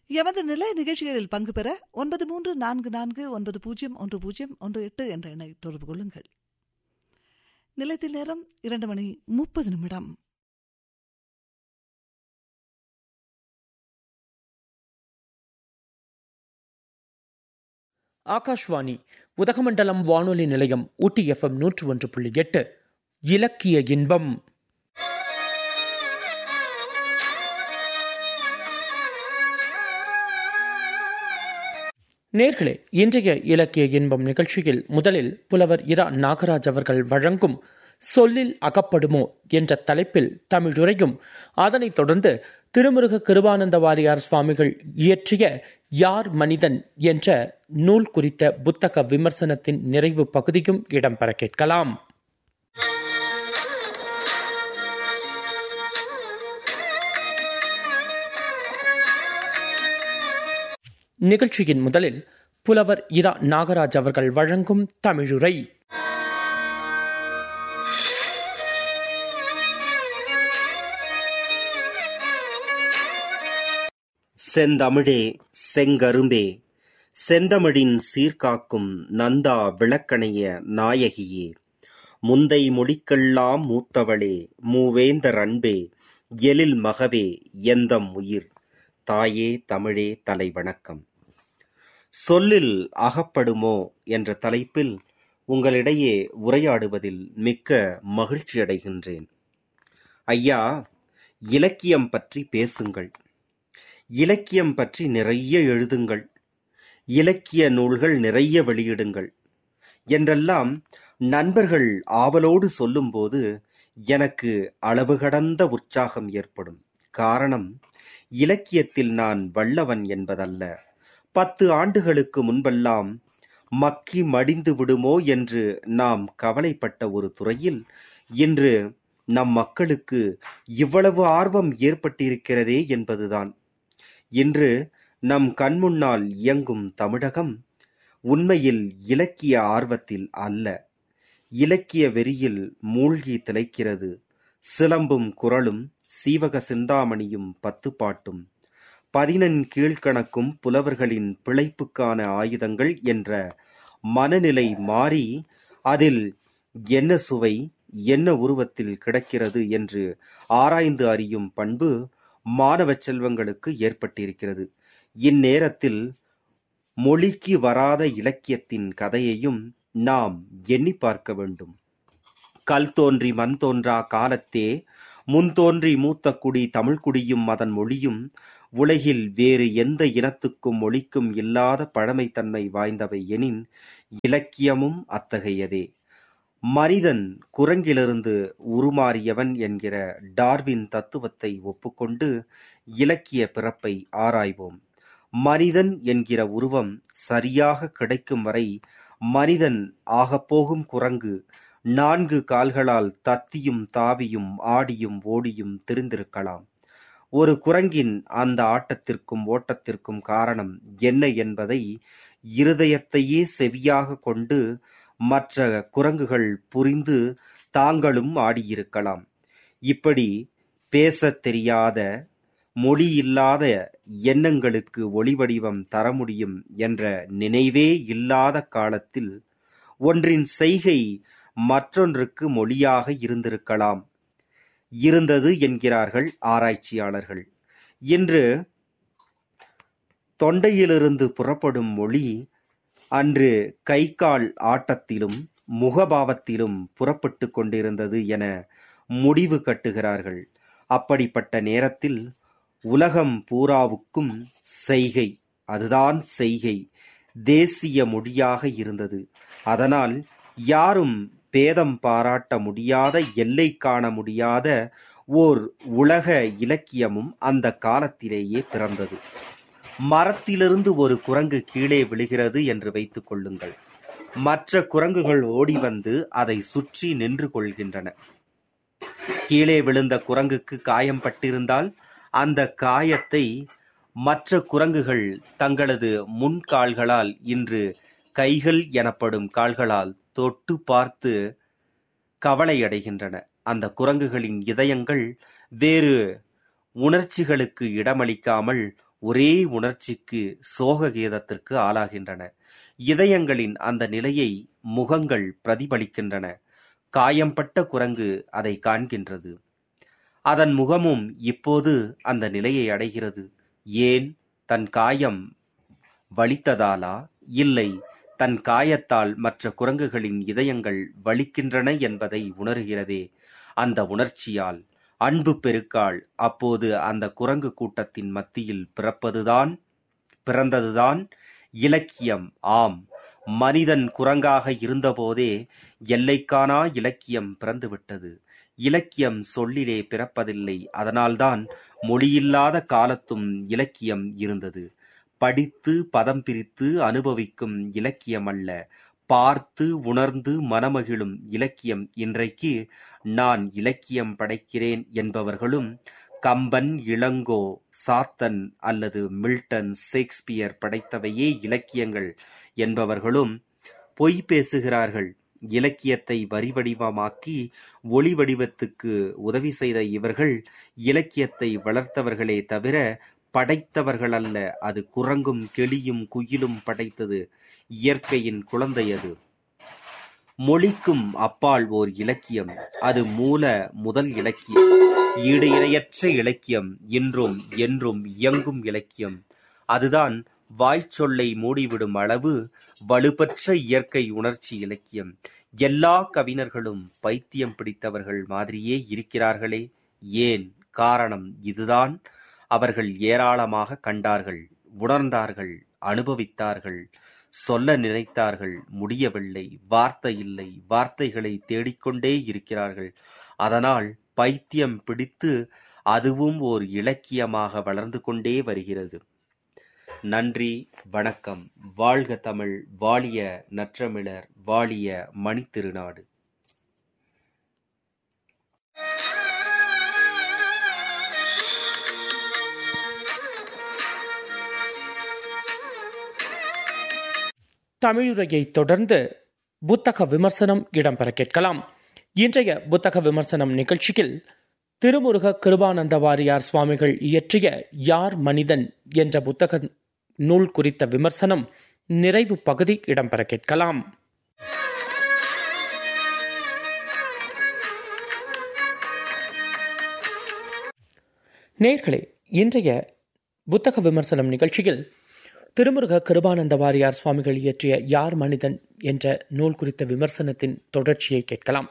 எமது நிலைய நிகழ்ச்சிகளில் பங்கு பெற ஒன்பது மூன்று நான்கு நான்கு ஒன்பது பூஜ்ஜியம் ஒன்று பூஜ்ஜியம் ஒன்று எட்டு என்ற எண்ணை தொடர்பு கொள்ளுங்கள் நிலையத்தில் நேரம் இரண்டு மணி முப்பது நிமிடம் ஆகாஷ்வாணி உதகமண்டலம் வானொலி நிலையம் ஊட்டி எஃப்எம் நூற்று ஒன்று புள்ளி எட்டு இலக்கிய இன்பம் நேர்களே இன்றைய இலக்கிய இன்பம் நிகழ்ச்சியில் முதலில் புலவர் இரா நாகராஜ் அவர்கள் வழங்கும் சொல்லில் அகப்படுமோ என்ற தலைப்பில் தமிழுரையும் அதனைத் தொடர்ந்து திருமுருக கிருபானந்த வாரியார் சுவாமிகள் இயற்றிய யார் மனிதன் என்ற நூல் குறித்த புத்தக விமர்சனத்தின் நிறைவு பகுதியும் இடம்பெற கேட்கலாம் நிகழ்ச்சியின் முதலில் புலவர் இரா நாகராஜ் அவர்கள் வழங்கும் தமிழுரை செந்தமிழே செங்கரும்பே செந்தமிழின் சீர்காக்கும் நந்தா விளக்கணைய நாயகியே முந்தை முடிக்கெல்லாம் மூத்தவளே மூவேந்தர் அன்பே எழில் மகவே எந்தம் உயிர் தாயே தமிழே தலை வணக்கம் சொல்லில் அகப்படுமோ என்ற தலைப்பில் உங்களிடையே உரையாடுவதில் மிக்க மகிழ்ச்சியடைகின்றேன் ஐயா இலக்கியம் பற்றி பேசுங்கள் இலக்கியம் பற்றி நிறைய எழுதுங்கள் இலக்கிய நூல்கள் நிறைய வெளியிடுங்கள் என்றெல்லாம் நண்பர்கள் ஆவலோடு சொல்லும்போது எனக்கு அளவு கடந்த உற்சாகம் ஏற்படும் காரணம் இலக்கியத்தில் நான் வல்லவன் என்பதல்ல பத்து ஆண்டுகளுக்கு முன்பெல்லாம் மக்கி மடிந்து விடுமோ என்று நாம் கவலைப்பட்ட ஒரு துறையில் இன்று நம் மக்களுக்கு இவ்வளவு ஆர்வம் ஏற்பட்டிருக்கிறதே என்பதுதான் இன்று நம் கண்முன்னால் இயங்கும் தமிழகம் உண்மையில் இலக்கிய ஆர்வத்தில் அல்ல இலக்கிய வெறியில் மூழ்கி திளைக்கிறது சிலம்பும் குரலும் சீவக சிந்தாமணியும் பத்து பாட்டும் பதினெண் கீழ்கணக்கும் புலவர்களின் பிழைப்புக்கான ஆயுதங்கள் என்ற மனநிலை மாறி அதில் என்ன சுவை என்ன உருவத்தில் கிடக்கிறது என்று ஆராய்ந்து அறியும் பண்பு மாணவ செல்வங்களுக்கு ஏற்பட்டிருக்கிறது இந்நேரத்தில் மொழிக்கு வராத இலக்கியத்தின் கதையையும் நாம் எண்ணி பார்க்க வேண்டும் கல் தோன்றி மண் தோன்றா காலத்தே முன் தோன்றி மூத்த குடி தமிழ்குடியும் அதன் மொழியும் உலகில் வேறு எந்த இனத்துக்கும் மொழிக்கும் இல்லாத பழமைத்தன்மை வாய்ந்தவை எனின் இலக்கியமும் அத்தகையதே மனிதன் குரங்கிலிருந்து உருமாறியவன் என்கிற டார்வின் தத்துவத்தை ஒப்புக்கொண்டு இலக்கிய பிறப்பை ஆராய்வோம் மனிதன் என்கிற உருவம் சரியாக கிடைக்கும் வரை மனிதன் ஆகப்போகும் குரங்கு நான்கு கால்களால் தத்தியும் தாவியும் ஆடியும் ஓடியும் திரிந்திருக்கலாம் ஒரு குரங்கின் அந்த ஆட்டத்திற்கும் ஓட்டத்திற்கும் காரணம் என்ன என்பதை இருதயத்தையே செவியாக கொண்டு மற்ற குரங்குகள் புரிந்து தாங்களும் ஆடியிருக்கலாம் இப்படி பேசத் தெரியாத மொழி இல்லாத எண்ணங்களுக்கு ஒளிவடிவம் தர முடியும் என்ற நினைவே இல்லாத காலத்தில் ஒன்றின் செய்கை மற்றொன்றுக்கு மொழியாக இருந்திருக்கலாம் இருந்தது என்கிறார்கள் ஆராய்ச்சியாளர்கள் இன்று தொண்டையிலிருந்து புறப்படும் மொழி அன்று கை கால் ஆட்டத்திலும் முகபாவத்திலும் புறப்பட்டு கொண்டிருந்தது என முடிவு கட்டுகிறார்கள் அப்படிப்பட்ட நேரத்தில் உலகம் பூராவுக்கும் செய்கை அதுதான் செய்கை தேசிய மொழியாக இருந்தது அதனால் யாரும் பேதம் பாராட்ட முடியாத எல்லை காண முடியாத ஓர் உலக இலக்கியமும் அந்த காலத்திலேயே பிறந்தது மரத்திலிருந்து ஒரு குரங்கு கீழே விழுகிறது என்று வைத்துக் கொள்ளுங்கள் மற்ற குரங்குகள் ஓடி வந்து அதை சுற்றி நின்று கொள்கின்றன கீழே விழுந்த குரங்குக்கு காயம் பட்டிருந்தால் அந்த காயத்தை மற்ற குரங்குகள் தங்களது முன்கால்களால் இன்று கைகள் எனப்படும் கால்களால் தொட்டு பார்த்து கவலையடைகின்றன அந்த குரங்குகளின் இதயங்கள் வேறு உணர்ச்சிகளுக்கு இடமளிக்காமல் ஒரே உணர்ச்சிக்கு சோக கீதத்திற்கு ஆளாகின்றன இதயங்களின் அந்த நிலையை முகங்கள் பிரதிபலிக்கின்றன காயம்பட்ட குரங்கு அதை காண்கின்றது அதன் முகமும் இப்போது அந்த நிலையை அடைகிறது ஏன் தன் காயம் வலித்ததாலா இல்லை தன் காயத்தால் மற்ற குரங்குகளின் இதயங்கள் வலிக்கின்றன என்பதை உணர்கிறதே அந்த உணர்ச்சியால் அன்பு பெருக்காள் அப்போது அந்த குரங்கு கூட்டத்தின் மத்தியில் பிறப்பதுதான் பிறந்ததுதான் இலக்கியம் ஆம் மனிதன் குரங்காக இருந்தபோதே எல்லைக்கானா இலக்கியம் பிறந்துவிட்டது இலக்கியம் சொல்லிலே பிறப்பதில்லை அதனால்தான் மொழியில்லாத காலத்தும் இலக்கியம் இருந்தது படித்து பதம் பிரித்து அனுபவிக்கும் இலக்கியம் அல்ல பார்த்து உணர்ந்து மனமகிழும் இலக்கியம் இன்றைக்கு நான் இலக்கியம் படைக்கிறேன் என்பவர்களும் கம்பன் இளங்கோ சாத்தன் அல்லது மில்டன் ஷேக்ஸ்பியர் படைத்தவையே இலக்கியங்கள் என்பவர்களும் பொய் பேசுகிறார்கள் இலக்கியத்தை வரி வடிவமாக்கி ஒளி வடிவத்துக்கு உதவி செய்த இவர்கள் இலக்கியத்தை வளர்த்தவர்களே தவிர படைத்தவர்கள் அல்ல அது குரங்கும் கிளியும் குயிலும் படைத்தது இயற்கையின் குழந்தை அது மொழிக்கும் அப்பால் ஓர் இலக்கியம் அது மூல முதல் இலக்கியம் ஈடு இணையற்ற இலக்கியம் இன்றும் என்றும் இயங்கும் இலக்கியம் அதுதான் வாய்ச்சொல்லை மூடிவிடும் அளவு வலுப்பற்ற இயற்கை உணர்ச்சி இலக்கியம் எல்லா கவிஞர்களும் பைத்தியம் பிடித்தவர்கள் மாதிரியே இருக்கிறார்களே ஏன் காரணம் இதுதான் அவர்கள் ஏராளமாக கண்டார்கள் உணர்ந்தார்கள் அனுபவித்தார்கள் சொல்ல நினைத்தார்கள் முடியவில்லை வார்த்தை இல்லை வார்த்தைகளை தேடிக்கொண்டே இருக்கிறார்கள் அதனால் பைத்தியம் பிடித்து அதுவும் ஓர் இலக்கியமாக வளர்ந்து கொண்டே வருகிறது நன்றி வணக்கம் வாழ்க தமிழ் வாழிய நற்றமிழர் வாழிய மணித்திருநாடு தமிழுரையை தொடர்ந்து புத்தக விமர்சனம் இடம்பெற கேட்கலாம் இன்றைய புத்தக விமர்சனம் நிகழ்ச்சியில் திருமுருக கிருபானந்த வாரியார் சுவாமிகள் இயற்றிய யார் மனிதன் என்ற புத்தக நூல் குறித்த விமர்சனம் நிறைவு பகுதி இடம்பெற கேட்கலாம் நேர்களே இன்றைய புத்தக விமர்சனம் நிகழ்ச்சியில் திருமுருக கிருபானந்த வாரியார் சுவாமிகள் இயற்றிய யார் மனிதன் என்ற நூல் குறித்த விமர்சனத்தின் தொடர்ச்சியை கேட்கலாம்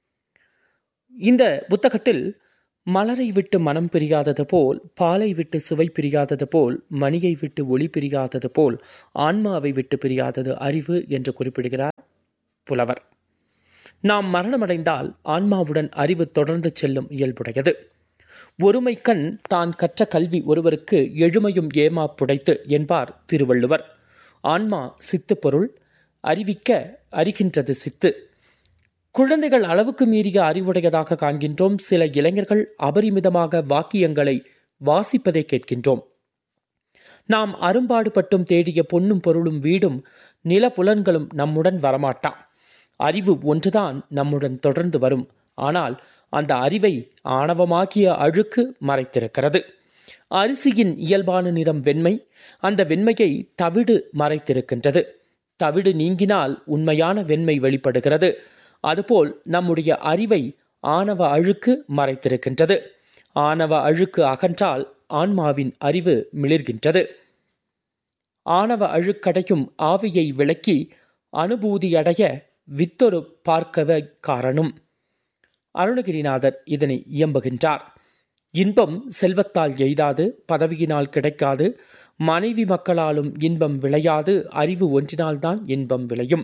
இந்த புத்தகத்தில் மலரை விட்டு மனம் பிரியாதது போல் பாலை விட்டு சுவை பிரியாதது போல் மணியை விட்டு ஒளி பிரியாதது போல் ஆன்மாவை விட்டு பிரியாதது அறிவு என்று குறிப்பிடுகிறார் புலவர் நாம் மரணமடைந்தால் ஆன்மாவுடன் அறிவு தொடர்ந்து செல்லும் இயல்புடையது ஒருமை கண் தான் கற்ற கல்வி ஒருவருக்கு எழுமையும் ஏமா புடைத்து என்பார் திருவள்ளுவர் ஆன்மா சித்து பொருள் அறிவிக்க அறிகின்றது சித்து குழந்தைகள் அளவுக்கு மீறிய அறிவுடையதாக காண்கின்றோம் சில இளைஞர்கள் அபரிமிதமாக வாக்கியங்களை வாசிப்பதை கேட்கின்றோம் நாம் அரும்பாடுபட்டும் தேடிய பொன்னும் பொருளும் வீடும் நிலப்புலன்களும் நம்முடன் வரமாட்டா அறிவு ஒன்றுதான் நம்முடன் தொடர்ந்து வரும் ஆனால் அந்த அறிவை ஆணவமாக்கிய அழுக்கு மறைத்திருக்கிறது அரிசியின் இயல்பான நிறம் வெண்மை அந்த வெண்மையை தவிடு மறைத்திருக்கின்றது தவிடு நீங்கினால் உண்மையான வெண்மை வெளிப்படுகிறது அதுபோல் நம்முடைய அறிவை ஆணவ அழுக்கு மறைத்திருக்கின்றது ஆணவ அழுக்கு அகன்றால் ஆன்மாவின் அறிவு மிளிர்கின்றது ஆணவ அழுக்கடையும் ஆவியை விளக்கி அனுபூதியடைய வித்தொரு பார்க்கவ காரணம் அருணகிரிநாதர் இதனை இயம்புகின்றார் இன்பம் செல்வத்தால் எய்தாது பதவியினால் கிடைக்காது மனைவி மக்களாலும் இன்பம் விளையாது அறிவு ஒன்றினால்தான் இன்பம் விளையும்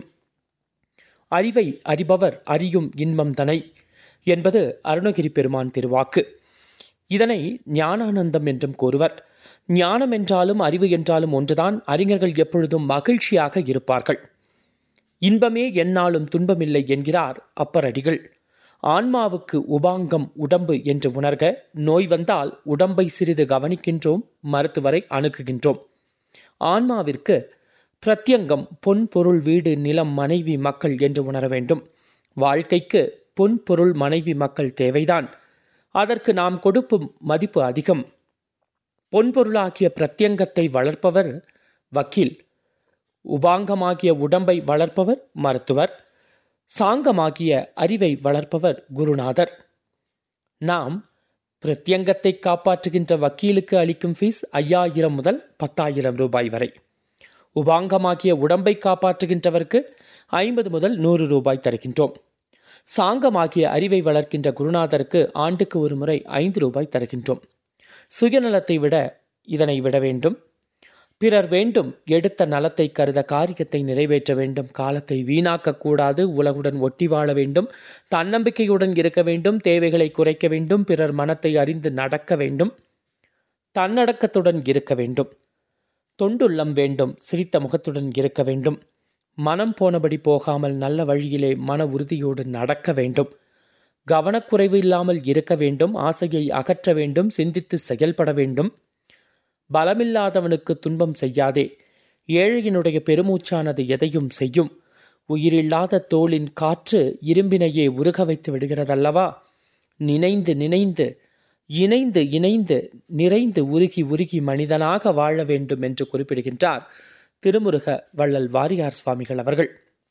அறிவை அறிபவர் அறியும் இன்பம் தனை என்பது அருணகிரி பெருமான் திருவாக்கு இதனை ஞானானந்தம் என்றும் கூறுவர் ஞானம் என்றாலும் அறிவு என்றாலும் ஒன்றுதான் அறிஞர்கள் எப்பொழுதும் மகிழ்ச்சியாக இருப்பார்கள் இன்பமே எந்நாளும் துன்பமில்லை என்கிறார் அப்பரடிகள் ஆன்மாவுக்கு உபாங்கம் உடம்பு என்று உணர்க நோய் வந்தால் உடம்பை சிறிது கவனிக்கின்றோம் மருத்துவரை அணுகுகின்றோம் ஆன்மாவிற்கு பிரத்யங்கம் பொன் பொருள் வீடு நிலம் மனைவி மக்கள் என்று உணர வேண்டும் வாழ்க்கைக்கு பொன் பொருள் மனைவி மக்கள் தேவைதான் அதற்கு நாம் கொடுக்கும் மதிப்பு அதிகம் பொன்பொருளாகிய பிரத்யங்கத்தை வளர்ப்பவர் வக்கீல் உபாங்கமாகிய உடம்பை வளர்ப்பவர் மருத்துவர் சாங்கமாகிய அறிவை வளர்ப்பவர் குருநாதர் நாம் பிரத்யங்கத்தை காப்பாற்றுகின்ற வக்கீலுக்கு அளிக்கும் ஃபீஸ் ஐயாயிரம் முதல் பத்தாயிரம் ரூபாய் வரை உபாங்கமாகிய உடம்பை காப்பாற்றுகின்றவருக்கு ஐம்பது முதல் நூறு ரூபாய் தருகின்றோம் சாங்கமாகிய அறிவை வளர்க்கின்ற குருநாதருக்கு ஆண்டுக்கு ஒரு முறை ஐந்து ரூபாய் தருகின்றோம் சுயநலத்தை விட இதனை விட வேண்டும் பிறர் வேண்டும் எடுத்த நலத்தை கருத காரியத்தை நிறைவேற்ற வேண்டும் காலத்தை வீணாக்க கூடாது உலகுடன் ஒட்டி வாழ வேண்டும் தன்னம்பிக்கையுடன் இருக்க வேண்டும் தேவைகளை குறைக்க வேண்டும் பிறர் மனத்தை அறிந்து நடக்க வேண்டும் தன்னடக்கத்துடன் இருக்க வேண்டும் தொண்டுள்ளம் வேண்டும் சிரித்த முகத்துடன் இருக்க வேண்டும் மனம் போனபடி போகாமல் நல்ல வழியிலே மன உறுதியோடு நடக்க வேண்டும் கவனக்குறைவு இல்லாமல் இருக்க வேண்டும் ஆசையை அகற்ற வேண்டும் சிந்தித்து செயல்பட வேண்டும் பலமில்லாதவனுக்கு துன்பம் செய்யாதே ஏழையினுடைய பெருமூச்சானது எதையும் செய்யும் உயிரில்லாத தோளின் காற்று இரும்பினையே உருக வைத்து விடுகிறதல்லவா நினைந்து நினைந்து இணைந்து இணைந்து நிறைந்து உருகி உருகி மனிதனாக வாழ வேண்டும் என்று குறிப்பிடுகின்றார் திருமுருக வள்ளல் வாரியார் சுவாமிகள் அவர்கள்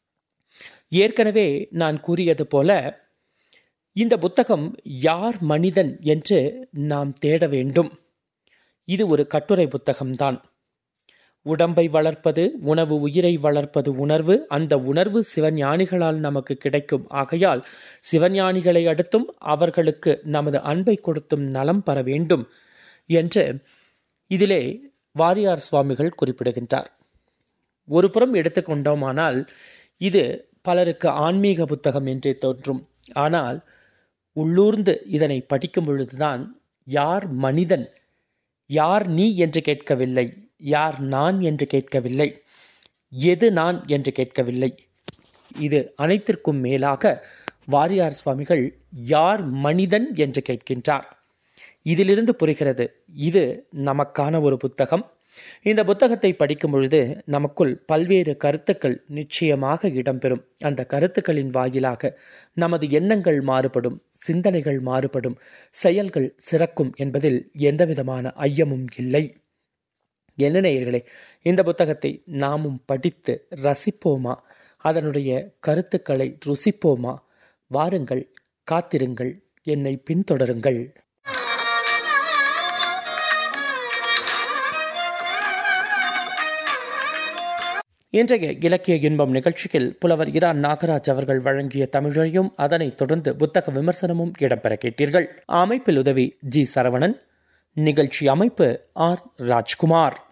ஏற்கனவே நான் கூறியது போல இந்த புத்தகம் யார் மனிதன் என்று நாம் தேட வேண்டும் இது ஒரு கட்டுரை புத்தகம்தான் உடம்பை வளர்ப்பது உணவு உயிரை வளர்ப்பது உணர்வு அந்த உணர்வு சிவஞானிகளால் நமக்கு கிடைக்கும் ஆகையால் சிவஞானிகளை அடுத்தும் அவர்களுக்கு நமது அன்பை கொடுத்தும் நலம் பெற வேண்டும் என்று இதிலே வாரியார் சுவாமிகள் குறிப்பிடுகின்றார் ஒரு புறம் எடுத்துக்கொண்டோமானால் இது பலருக்கு ஆன்மீக புத்தகம் என்றே தோன்றும் ஆனால் உள்ளூர்ந்து இதனை படிக்கும் பொழுதுதான் யார் மனிதன் யார் நீ என்று கேட்கவில்லை யார் நான் என்று கேட்கவில்லை எது நான் என்று கேட்கவில்லை இது அனைத்திற்கும் மேலாக வாரியார் சுவாமிகள் யார் மனிதன் என்று கேட்கின்றார் இதிலிருந்து புரிகிறது இது நமக்கான ஒரு புத்தகம் இந்த புத்தகத்தை படிக்கும் பொழுது நமக்குள் பல்வேறு கருத்துக்கள் நிச்சயமாக இடம்பெறும் அந்த கருத்துக்களின் வாயிலாக நமது எண்ணங்கள் மாறுபடும் சிந்தனைகள் மாறுபடும் செயல்கள் சிறக்கும் என்பதில் எந்தவிதமான ஐயமும் இல்லை என்ன நேயர்களே இந்த புத்தகத்தை நாமும் படித்து ரசிப்போமா அதனுடைய கருத்துக்களை ருசிப்போமா வாருங்கள் காத்திருங்கள் என்னை பின்தொடருங்கள் இன்றைய இலக்கிய இன்பம் நிகழ்ச்சியில் புலவர் இரா நாகராஜ் அவர்கள் வழங்கிய தமிழையும் அதனைத் தொடர்ந்து புத்தக விமர்சனமும் இடம்பெற கேட்டீர்கள் அமைப்பில் உதவி ஜி சரவணன் நிகழ்ச்சி அமைப்பு ஆர் ராஜ்குமார்